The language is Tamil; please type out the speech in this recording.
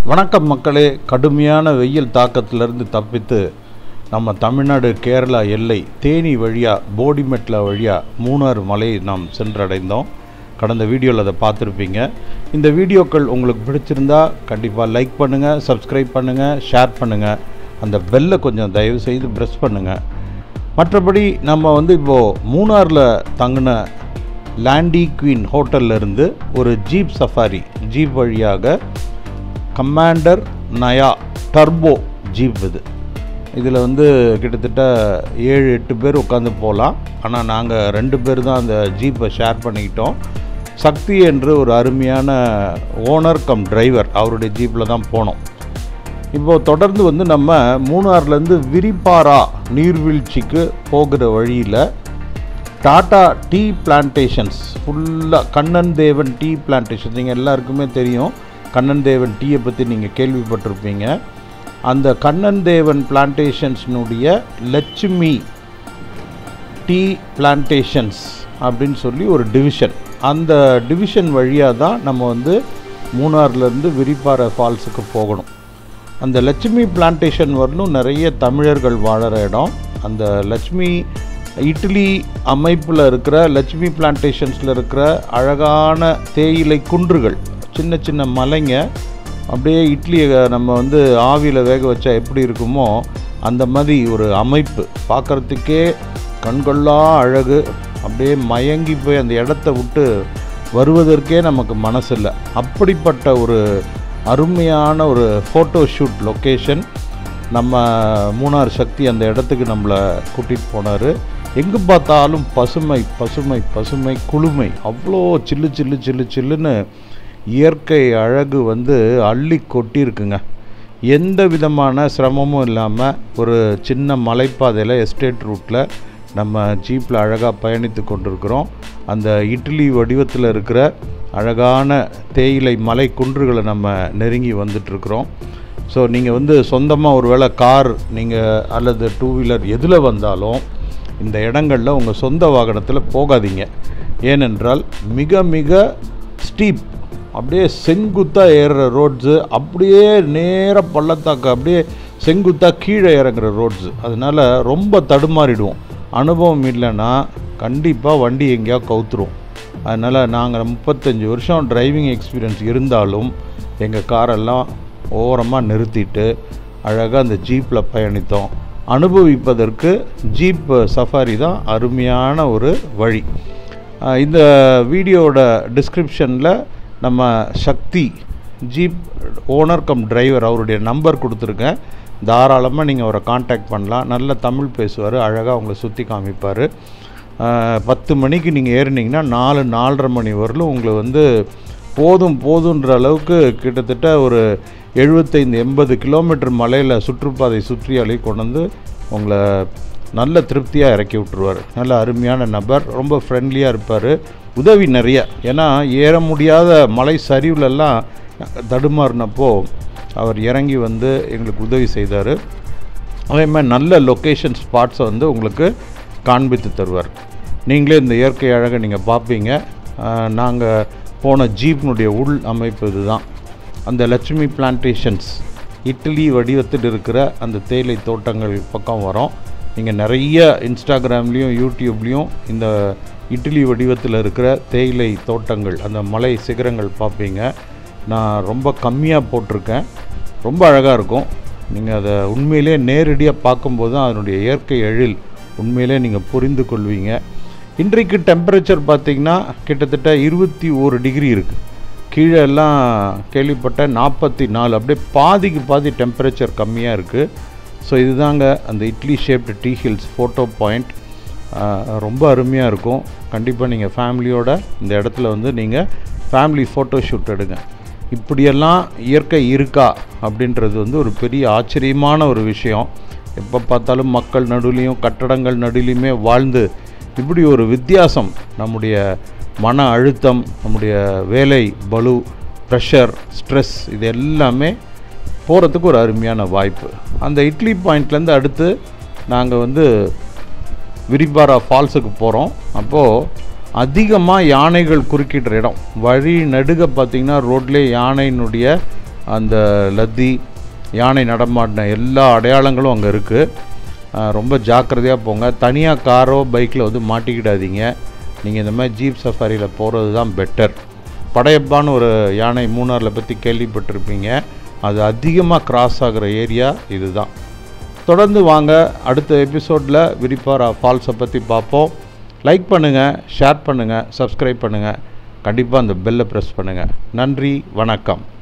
வணக்கம் மக்களே கடுமையான வெயில் தாக்கத்திலிருந்து தப்பித்து நம்ம தமிழ்நாடு கேரளா எல்லை தேனி வழியாக போடிமெட்லா வழியாக மூணார் மலையை நாம் சென்றடைந்தோம் கடந்த வீடியோவில் அதை பார்த்துருப்பீங்க இந்த வீடியோக்கள் உங்களுக்கு பிடிச்சிருந்தா கண்டிப்பாக லைக் பண்ணுங்கள் சப்ஸ்கிரைப் பண்ணுங்கள் ஷேர் பண்ணுங்கள் அந்த பெல்லை கொஞ்சம் தயவு செய்து ப்ரெஸ் பண்ணுங்கள் மற்றபடி நம்ம வந்து இப்போது மூணாரில் தங்கின லேண்டி குவீன் ஹோட்டல்ல இருந்து ஒரு ஜீப் சஃபாரி ஜீப் வழியாக கமாண்டர் நயா டர்போ ஜீப் இது இதில் வந்து கிட்டத்தட்ட ஏழு எட்டு பேர் உட்காந்து போகலாம் ஆனால் நாங்கள் ரெண்டு பேர் தான் அந்த ஜீப்பை ஷேர் பண்ணிக்கிட்டோம் சக்தி என்று ஒரு அருமையான ஓனர் கம் டிரைவர் அவருடைய ஜீப்பில் தான் போனோம் இப்போது தொடர்ந்து வந்து நம்ம மூணார்லேருந்து விரிப்பாரா நீர்வீழ்ச்சிக்கு போகிற வழியில் டாடா டீ பிளான்டேஷன்ஸ் ஃபுல்லாக கண்ணன் தேவன் டீ பிளான்டேஷன் நீங்கள் எல்லாருக்குமே தெரியும் கண்ணன் தேவன் டீயை பற்றி நீங்கள் கேள்விப்பட்டிருப்பீங்க அந்த கண்ணன் தேவன் பிளான்டேஷன்ஸினுடைய லட்சுமி டீ பிளான்டேஷன்ஸ் அப்படின்னு சொல்லி ஒரு டிவிஷன் அந்த டிவிஷன் வழியாக தான் நம்ம வந்து மூணார்லேருந்து விரிப்பாறை ஃபால்ஸுக்கு போகணும் அந்த லட்சுமி பிளான்டேஷன் வரலும் நிறைய தமிழர்கள் வாழற இடம் அந்த லட்சுமி இட்லி அமைப்பில் இருக்கிற லட்சுமி பிளான்டேஷன்ஸில் இருக்கிற அழகான தேயிலை குன்றுகள் சின்ன சின்ன மலைங்க அப்படியே இட்லியை நம்ம வந்து ஆவியில் வேக வச்சா எப்படி இருக்குமோ அந்த மாதிரி ஒரு அமைப்பு பார்க்குறதுக்கே கண்கொள்ளா அழகு அப்படியே மயங்கி போய் அந்த இடத்த விட்டு வருவதற்கே நமக்கு மனசில்லை அப்படிப்பட்ட ஒரு அருமையான ஒரு ஃபோட்டோ ஷூட் லொக்கேஷன் நம்ம மூணார் சக்தி அந்த இடத்துக்கு நம்மளை கூட்டிகிட்டு போனார் எங்கே பார்த்தாலும் பசுமை பசுமை பசுமை குளுமை அவ்வளோ சில்லு சில்லு சில்லு சில்லுன்னு இயற்கை அழகு வந்து அள்ளி கொட்டியிருக்குங்க எந்த விதமான சிரமமும் இல்லாமல் ஒரு சின்ன மலைப்பாதையில் எஸ்டேட் ரூட்டில் நம்ம ஜீப்பில் அழகாக பயணித்து கொண்டிருக்கிறோம் அந்த இட்லி வடிவத்தில் இருக்கிற அழகான தேயிலை மலை குன்றுகளை நம்ம நெருங்கி வந்துட்டுருக்குறோம் ஸோ நீங்கள் வந்து சொந்தமாக ஒரு வேளை கார் நீங்கள் அல்லது டூ வீலர் எதில் வந்தாலும் இந்த இடங்களில் உங்கள் சொந்த வாகனத்தில் போகாதீங்க ஏனென்றால் மிக மிக ஸ்டீப் அப்படியே செங்குத்தாக ஏறுற ரோட்ஸு அப்படியே நேராக பள்ளத்தாக்கு அப்படியே செங்குத்தாக கீழே இறங்குற ரோட்ஸு அதனால் ரொம்ப தடுமாறிடுவோம் அனுபவம் இல்லைன்னா கண்டிப்பாக வண்டி எங்கேயா கவுத்துரும் அதனால் நாங்கள் முப்பத்தஞ்சு வருஷம் டிரைவிங் எக்ஸ்பீரியன்ஸ் இருந்தாலும் எங்கள் காரெல்லாம் ஓரமாக நிறுத்திட்டு அழகாக அந்த ஜீப்பில் பயணித்தோம் அனுபவிப்பதற்கு ஜீப் சஃபாரி தான் அருமையான ஒரு வழி அஹ் இந்த வீடியோவோட டிஸ்கிரிப்ஷனில் நம்ம Shakti jeep owner cum driver அவருடைய நம்பர் கொடுத்துருக்கேன் தாராளமாக நீங்கள் அவரை காண்டாக்ட் பண்ணலாம் நல்ல தமிழ் பேசுவார் அழகாக உங்களை சுற்றி காமிப்பார் பத்து மணிக்கு நீங்கள் ஏறினீங்கன்னா நாலு நாலரை மணி வரலும் உங்களை வந்து போதும் போதுன்ற அளவுக்கு கிட்டத்தட்ட ஒரு எழுபத்தைந்து எண்பது கிலோமீட்டர் மலையில் சுற்றுப்பாதை சுற்றி அலை கொண்டு வந்து உங்களை நல்ல திருப்தியாக இறக்கி விட்ருவார் நல்ல அருமையான நபர் ரொம்ப ஃப்ரெண்ட்லியாக இருப்பார் உதவி நிறைய ஏன்னா ஏற முடியாத மலை சரிவுலெல்லாம் தடுமாறினப்போ அவர் இறங்கி வந்து எங்களுக்கு உதவி செய்தார் அதே மாதிரி நல்ல லொக்கேஷன் ஸ்பாட்ஸை வந்து உங்களுக்கு காண்பித்து தருவார் நீங்களே இந்த இயற்கை அழகை நீங்கள் பார்ப்பீங்க நாங்கள் போன ஜீப்னுடைய உள் அமைப்பு இதுதான் அந்த லட்சுமி பிளான்டேஷன்ஸ் இட்லி வடிவத்தில் இருக்கிற அந்த தேயிலை தோட்டங்கள் பக்கம் வரோம் நீங்கள் நிறைய இன்ஸ்டாகிராம்லேயும் யூடியூப்லேயும் இந்த இட்லி வடிவத்தில் இருக்கிற தேயிலை தோட்டங்கள் அந்த மலை சிகரங்கள் பார்ப்பீங்க நான் ரொம்ப கம்மியாக போட்டிருக்கேன் ரொம்ப அழகாக இருக்கும் நீங்கள் அதை உண்மையிலே நேரடியாக பார்க்கும்போது தான் அதனுடைய இயற்கை எழில் உண்மையிலே நீங்கள் புரிந்து கொள்வீங்க இன்றைக்கு டெம்பரேச்சர் பார்த்திங்கன்னா கிட்டத்தட்ட இருபத்தி ஒரு டிகிரி இருக்குது கீழே எல்லாம் கேள்விப்பட்ட நாற்பத்தி நாலு அப்படியே பாதிக்கு பாதி டெம்பரேச்சர் கம்மியாக இருக்குது ஸோ இதுதாங்க அந்த idli shaped the hills photo point ரொம்ப அருமையாக இருக்கும் கண்டிப்பாக நீங்கள் ஃபேமிலியோட இந்த இடத்துல வந்து நீங்கள் ஃபேமிலி ஃபோட்டோ ஷூட் எடுங்க இப்படியெல்லாம் இயற்கை இருக்கா அப்படின்றது வந்து ஒரு பெரிய ஆச்சரியமான ஒரு விஷயம் எப்போ பார்த்தாலும் மக்கள் நடுவுலையும் கட்டடங்கள் நடுவுலையுமே வாழ்ந்து இப்படி ஒரு வித்தியாசம் நம்முடைய மன அழுத்தம் நம்முடைய வேலை பலு ப்ரெஷர் ஸ்ட்ரெஸ் இது எல்லாமே போகிறதுக்கு ஒரு அருமையான வாய்ப்பு அந்த இட்லி பாயிண்ட்லேருந்து அடுத்து நாங்கள் வந்து விரிபாரா ஃபால்ஸுக்கு போகிறோம் அப்போது அதிகமாக யானைகள் குறுக்கிடுற இடம் வழி நடுக பார்த்திங்கன்னா ரோட்லேயே யானையினுடைய அந்த லத்தி யானை நடமாடின எல்லா அடையாளங்களும் அங்கே இருக்குது ரொம்ப ஜாக்கிரதையாக போங்க தனியாக காரோ பைக்கில் வந்து மாட்டிக்கிடாதீங்க நீங்கள் இந்த மாதிரி ஜீப் சஃபாரியில் போகிறது தான் பெட்டர் படையப்பான்னு ஒரு யானை மூணாரில் பற்றி கேள்விப்பட்டிருப்பீங்க அது அதிகமாக கிராஸ் ஆகிற ஏரியா இதுதான் தொடர்ந்து வாங்க அடுத்த எபிசோடில் விரிப்பாரா ஃபால்ஸை பற்றி பார்ப்போம் லைக் பண்ணுங்கள் ஷேர் பண்ணுங்கள் சப்ஸ்கிரைப் பண்ணுங்கள் கண்டிப்பாக அந்த பெல்லை ப்ரெஸ் பண்ணுங்கள் நன்றி வணக்கம்